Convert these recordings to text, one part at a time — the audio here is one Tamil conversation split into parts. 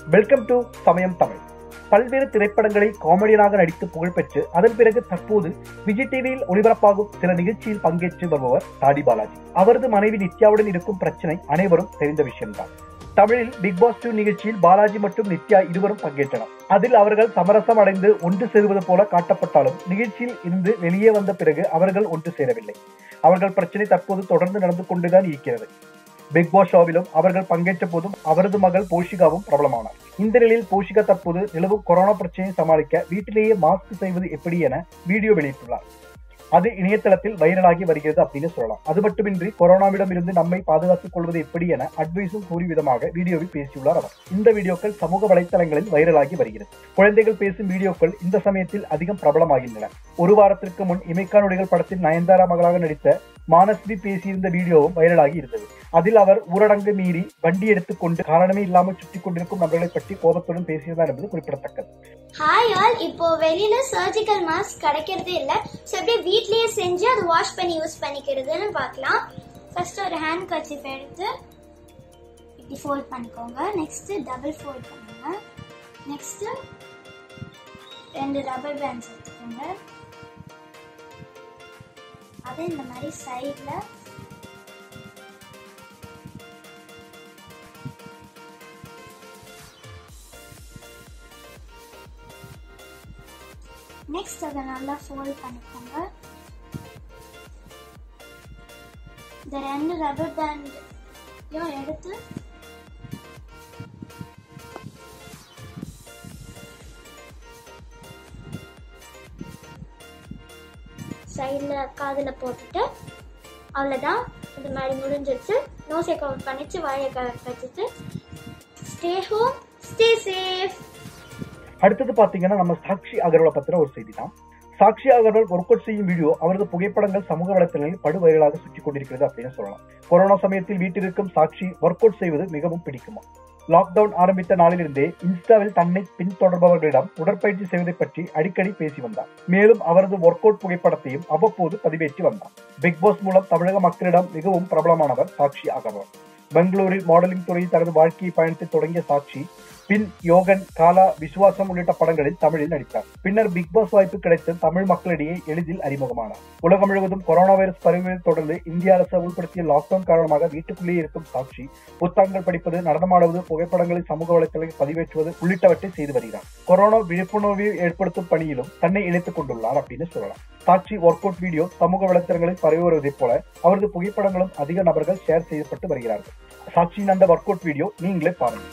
வெல்கம் டு சமயம் தமிழ் பல்வேறு திரைப்படங்களில் காமெடியனாக நடித்து புகழ்பெற்று அதன் பிறகு தற்போது விஜய் டிவியில் ஒளிபரப்பாகும் சில நிகழ்ச்சியில் பங்கேற்று வருபவர் தாடி பாலாஜி அவரது மனைவி நித்யாவுடன் இருக்கும் பிரச்சனை அனைவரும் தெரிந்த விஷயம்தான் தமிழில் பிக் பாஸ் டூ நிகழ்ச்சியில் பாலாஜி மற்றும் நித்யா இருவரும் பங்கேற்றனர் அதில் அவர்கள் சமரசம் அடைந்து ஒன்று சேருவது போல காட்டப்பட்டாலும் நிகழ்ச்சியில் இருந்து வெளியே வந்த பிறகு அவர்கள் ஒன்று சேரவில்லை அவர்கள் பிரச்சனை தற்போது தொடர்ந்து நடந்து கொண்டுதான் இருக்கிறது பிக் பாஸ் ஷோவிலும் அவர்கள் பங்கேற்ற போதும் அவரது மகள் போஷிகாவும் பிரபலமானார் இந்த நிலையில் போஷிகா தற்போது நிலவும் கொரோனா பிரச்சனையை சமாளிக்க வீட்டிலேயே மாஸ்க் செய்வது எப்படி என வீடியோ வெளியிட்டுள்ளார் அது இணையதளத்தில் வைரலாகி வருகிறது அப்படின்னு சொல்லலாம் அது மட்டுமின்றி கொரோனாவிடம் இருந்து நம்மை பாதுகாத்துக் கொள்வது எப்படி என அட்வைஸும் கூறி விதமாக வீடியோவில் பேசியுள்ளார் அவர் இந்த வீடியோக்கள் சமூக வலைத்தளங்களில் வைரலாகி வருகிறது குழந்தைகள் பேசும் வீடியோக்கள் இந்த சமயத்தில் அதிகம் பிரபலமாகின்றன ஒரு வாரத்திற்கு முன் இமைக்கா நொடிகள் படத்தில் நயன்தாரா மகளாக நடித்த மானஸ்வி பேசியிருந்த வீடியோவும் வைரலாகி இருந்தது அதில் அவர் ஊரடங்கு மீறி வண்டி எடுத்துக்கொண்டு காரணமே இல்லாமல் சுற்றி கொண்டிருக்கும் நபர்களை பற்றி கோபத்துடன் பேசியிருந்தார் என்பது குறிப்பிடத்தக்கது ஹாய் ஆல் இப்போ வெளியில சர்ஜிக்கல் மாஸ்க் கிடைக்கிறதே இல்ல ஸோ அப்படியே வீட்லயே செஞ்சு அதை வாஷ் பண்ணி யூஸ் பண்ணிக்கிறதுன்னு பார்க்கலாம் ஃபர்ஸ்ட் ஒரு ஹேண்ட் கர்ச்சிப் எடுத்து இப்படி ஃபோல்ட் பண்ணிக்கோங்க நெக்ஸ்ட் டபுள் ஃபோல்ட் பண்ணுங்க நெக்ஸ்ட் ரெண்டு ரப்பர் பேண்ட்ஸ் எடுத்துக்கோங்க அதை இந்த மாதிரி சைடில் நெக்ஸ்ட் அதை நல்லா ஃபோல்ட் பண்ணிக்கோங்க இந்த ரெண்டு ரப்பர் பேண்டையும் எடுத்து சைடில் காதில் போட்டுட்டு அவ்வளோதான் இது மாதிரி முடிஞ்சிருச்சு நோஸை கவர் பண்ணிச்சு வாயை கவர் வச்சுட்டு ஸ்டே ஹோம் ஸ்டே சேஃப் அடுத்தது பாத்தீங்கன்னா நம்ம சாக்ஷி அகர்வாலை பத்தின ஒரு செய்தி தான் சாக்ஷி அகர்வால் ஒர்க் அவுட் செய்யும் வீடியோ அவரது புகைப்படங்கள் சமூக வலைத்தளங்களில் படு வைரலாக சுற்றிக் கொண்டிருக்கிறது அப்படின்னு சொல்லலாம் கொரோனா சமயத்தில் வீட்டில் இருக்கும் சாக்ஷி ஒர்க் அவுட் செய்வது மிகவும் பிடிக்குமா லாக்டவுன் ஆரம்பித்த நாளிலிருந்தே இன்ஸ்டாவில் தன்னை பின்தொடர்பவர்களிடம் உடற்பயிற்சி செய்வதை பற்றி அடிக்கடி பேசி வந்தார் மேலும் அவரது ஒர்க் அவுட் புகைப்படத்தையும் அவ்வப்போது பதிவேற்றி வந்தார் பிக் பாஸ் மூலம் தமிழக மக்களிடம் மிகவும் பிரபலமானவர் சாக்ஷி அகர்வால் பெங்களூரில் மாடலிங் துறையில் தனது வாழ்க்கை பயணத்தை தொடங்கிய சாக்ஷி பின் யோகன் காலா விசுவாசம் உள்ளிட்ட படங்களில் தமிழில் நடித்தார் பின்னர் பிக் பாஸ் வாய்ப்பு கிடைத்து தமிழ் மக்களிடையே எளிதில் அறிமுகமானார் உலகம் முழுவதும் கொரோனா வைரஸ் பரவியதை தொடர்ந்து இந்திய அரசு அமுல்படுத்திய லாக்டவுன் காரணமாக வீட்டுக்குள்ளேயே இருக்கும் சாட்சி புத்தகங்கள் படிப்பது நடனமாடுவது புகைப்படங்களை சமூக வலைத்தளங்களில் பதிவேற்றுவது உள்ளிட்டவற்றை செய்து வருகிறார் கொரோனா விழிப்புணர்வை ஏற்படுத்தும் பணியிலும் தன்னை இணைத்துக் கொண்டுள்ளார் அப்படின்னு சொல்லலாம் சாட்சி ஒர்க் அவுட் வீடியோ சமூக வலைத்தளங்களில் பரவி வருவதைப் போல அவரது புகைப்படங்களும் அதிக நபர்கள் ஷேர் செய்யப்பட்டு வருகிறார்கள் சாட்சியின் அந்த ஒர்க் அவுட் வீடியோ நீங்களே பாருங்கள்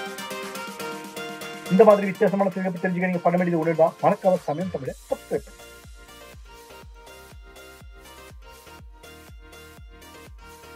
இந்த மாதிரி வித்தியாசமான செய்திகளை தெரிஞ்சுக்க நீங்க பண்ண வேண்டியது ஒன்று தான் மறக்காம சமயம் தமிழை சப்ஸ்கிரைப் பண்ணுங்க